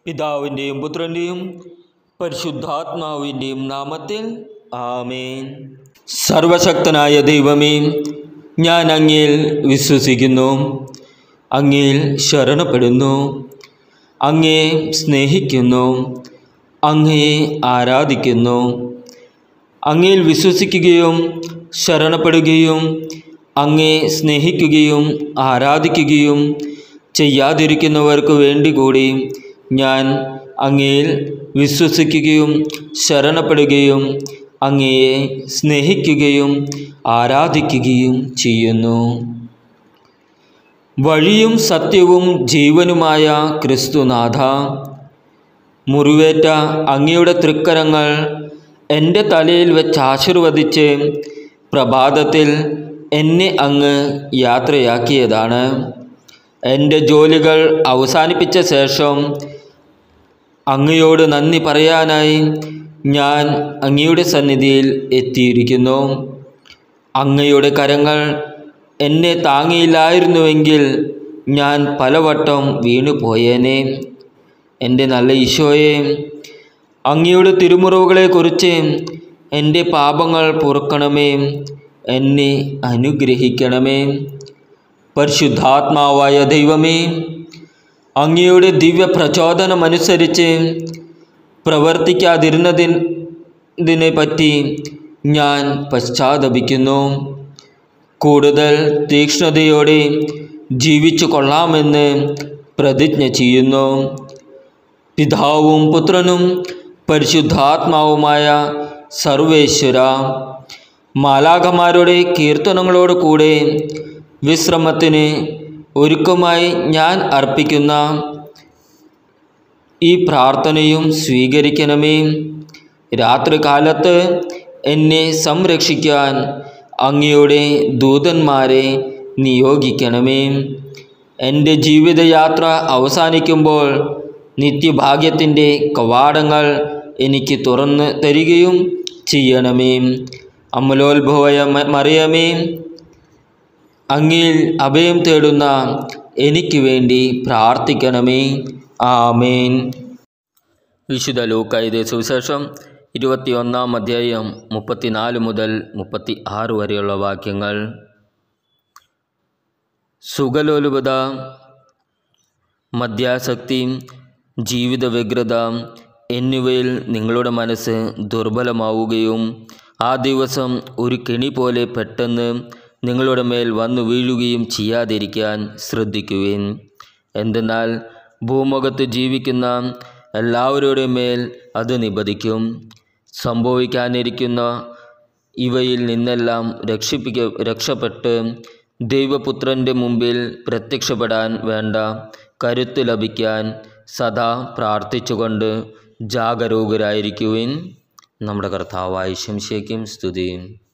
പിതാവിൻ്റെയും പുത്രൻ്റെയും പരിശുദ്ധാത്മാവിൻ്റെയും നാമത്തിൽ ആമേൻ സർവശക്തനായ ദൈവമേ ഞാൻ അങ്ങയിൽ വിശ്വസിക്കുന്നു അങ്ങയിൽ ശരണപ്പെടുന്നു അങ്ങേ സ്നേഹിക്കുന്നു അങ്ങയെ ആരാധിക്കുന്നു അങ്ങയിൽ വിശ്വസിക്കുകയും ശരണപ്പെടുകയും അങ്ങേ സ്നേഹിക്കുകയും ആരാധിക്കുകയും ചെയ്യാതിരിക്കുന്നവർക്ക് വേണ്ടി കൂടി ഞാൻ അങ്ങയിൽ വിശ്വസിക്കുകയും ശരണപ്പെടുകയും അങ്ങയെ സ്നേഹിക്കുകയും ആരാധിക്കുകയും ചെയ്യുന്നു വഴിയും സത്യവും ജീവനുമായ ക്രിസ്തുനാഥ മുറിവേറ്റ അങ്ങയുടെ തൃക്കരങ്ങൾ എൻ്റെ തലയിൽ വെച്ച് ആശീർവദിച്ച് പ്രഭാതത്തിൽ എന്നെ അങ്ങ് യാത്രയാക്കിയതാണ് എൻ്റെ ജോലികൾ അവസാനിപ്പിച്ച ശേഷം അങ്ങയോട് നന്ദി പറയാനായി ഞാൻ അങ്ങയുടെ സന്നിധിയിൽ എത്തിയിരിക്കുന്നു അങ്ങയുടെ കരങ്ങൾ എന്നെ താങ്ങിയില്ലായിരുന്നുവെങ്കിൽ ഞാൻ പലവട്ടം വീണുപോയേനെ എൻ്റെ നല്ല ഈശോയെ അങ്ങയുടെ തിരുമുറവുകളെക്കുറിച്ച് എൻ്റെ പാപങ്ങൾ പൊറുക്കണമേ എന്നെ അനുഗ്രഹിക്കണമേ പരിശുദ്ധാത്മാവായ ദൈവമേ അങ്ങയുടെ ദിവ്യ പ്രചോദനമനുസരിച്ച് പ്രവർത്തിക്കാതിരുന്നതിനെ പറ്റി ഞാൻ പശ്ചാത്തപിക്കുന്നു കൂടുതൽ തീക്ഷ്ണതയോടെ ജീവിച്ചു കൊള്ളാമെന്ന് പ്രതിജ്ഞ ചെയ്യുന്നു പിതാവും പുത്രനും പരിശുദ്ധാത്മാവുമായ സർവേശ്വര മാലാഖമാരുടെ കീർത്തനങ്ങളോട് കൂടെ വിശ്രമത്തിന് ഒരുക്കമായി ഞാൻ അർപ്പിക്കുന്ന ഈ പ്രാർത്ഥനയും സ്വീകരിക്കണമേ രാത്രികാലത്ത് എന്നെ സംരക്ഷിക്കാൻ അങ്ങയുടെ ദൂതന്മാരെ നിയോഗിക്കണമേ എൻ്റെ ജീവിതയാത്ര അവസാനിക്കുമ്പോൾ നിത്യഭാഗ്യത്തിൻ്റെ കവാടങ്ങൾ എനിക്ക് തുറന്ന് തരികയും ചെയ്യണമേ അമലോത്ഭവയ മറിയമേ അങ്ങിൽ അഭയം തേടുന്ന എനിക്ക് വേണ്ടി പ്രാർത്ഥിക്കണമേ ആമേൻ വിശുദ്ധ ലൂക്കായത് സുവിശേഷം ഇരുപത്തിയൊന്നാം അധ്യായം മുപ്പത്തിനാല് മുതൽ മുപ്പത്തി ആറ് വരെയുള്ള വാക്യങ്ങൾ സുഖലോലുപത മദ്യാസക്തി ജീവിത വ്യഗ്രത എന്നിവയിൽ നിങ്ങളുടെ മനസ്സ് ദുർബലമാവുകയും ആ ദിവസം ഒരു കെണി പോലെ പെട്ടെന്ന് നിങ്ങളുടെ മേൽ വന്നു വീഴുകയും ചെയ്യാതിരിക്കാൻ ശ്രദ്ധിക്കുവിൻ എന്തെന്നാൽ ഭൂമുഖത്ത് ജീവിക്കുന്ന എല്ലാവരുടെ മേൽ അത് നിബദിക്കും സംഭവിക്കാനിരിക്കുന്ന ഇവയിൽ നിന്നെല്ലാം രക്ഷിപ്പിക്ക രക്ഷപ്പെട്ട് ദൈവപുത്രൻ്റെ മുമ്പിൽ പ്രത്യക്ഷപ്പെടാൻ വേണ്ട കരുത്ത് ലഭിക്കാൻ സദാ പ്രാർത്ഥിച്ചുകൊണ്ട് ജാഗരൂകരായിരിക്കുവിൻ നമ്മുടെ കർത്താവായ ശംശയ്ക്കും സ്തുതിയും